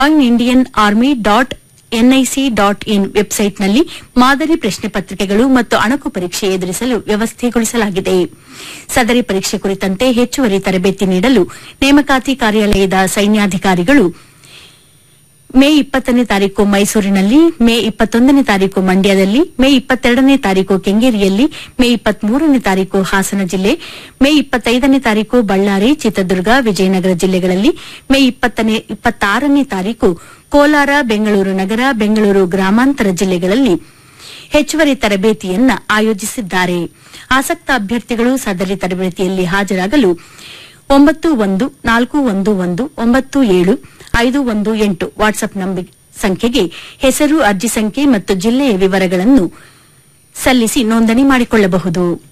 join Indian army dot NIC dot in ವೆಬ್ಸೈಟ್ನಲ್ಲಿ ಮಾದರಿ ಪ್ರಶ್ನೆ ಪತ್ರಿಕೆಗಳು ಮತ್ತು ಅಣಕು ಪರೀಕ್ಷೆ ಎದುರಿಸಲು ವ್ಯವಸ್ಥೆಗೊಳಿಸಲಾಗಿದೆ ಸದರಿ ಪರೀಕ್ಷೆ ಕುರಿತಂತೆ ಹೆಚ್ಚುವರಿ ತರಬೇತಿ ನೀಡಲು ನೇಮಕಾತಿ ಕಾರ್ಯಾಲಯದ ಸೈನ್ಯಾಧಿಕಾರಿಗಳು ಮೇ ಇಪ್ಪತ್ತನೇ ತಾರೀಕು ಮೈಸೂರಿನಲ್ಲಿ ಮೇ ಇಪ್ಪತ್ತೊಂದನೇ ತಾರೀಕು ಮಂಡ್ಯದಲ್ಲಿ ಮೇ ಇಪ್ಪತ್ತೆರಡನೇ ತಾರೀಕು ಕೆಂಗೇರಿಯಲ್ಲಿ ಮೇ ಇಪ್ಪತ್ಮೂರನೇ ತಾರೀಕು ಹಾಸನ ಜಿಲ್ಲೆ ಮೇ ಇಪ್ಪತ್ತೈದನೇ ತಾರೀಕು ಬಳ್ಳಾರಿ ಚಿತ್ರದುರ್ಗ ವಿಜಯನಗರ ಜಿಲ್ಲೆಗಳಲ್ಲಿ ಮೇ ಇಪ್ಪತ್ತನೇ ಇಪ್ಪತ್ತಾರನೇ ತಾರೀಕು ಕೋಲಾರ ಬೆಂಗಳೂರು ನಗರ ಬೆಂಗಳೂರು ಗ್ರಾಮಾಂತರ ಜಿಲ್ಲೆಗಳಲ್ಲಿ ಹೆಚ್ಚುವರಿ ತರಬೇತಿಯನ್ನ ಆಯೋಜಿಸಿದ್ದಾರೆ ಆಸಕ್ತ ಅಭ್ಯರ್ಥಿಗಳು ಸದರಿ ತರಬೇತಿಯಲ್ಲಿ ಹಾಜರಾಗಲು ಒಂಬತ್ತು ಒಂದು ನಾಲ್ಕು ಒಂದು ಒಂದು ಒಂಬತ್ತು ಏಳು ಐದು ಒಂದು ಎಂಟು ವಾಟ್ಸ್ಆಪ್ ನಂಬ- ಸಂಖ್ಯೆಗೆ ಹೆಸರು ಅರ್ಜಿ ಸಂಖ್ಯೆ ಮತ್ತು ಜಿಲ್ಲೆಯ ವಿವರಗಳನ್ನು ಸಲ್ಲಿಸಿ ನೋಂದಣಿ ಮಾಡಿಕೊಳ್ಳಬಹುದು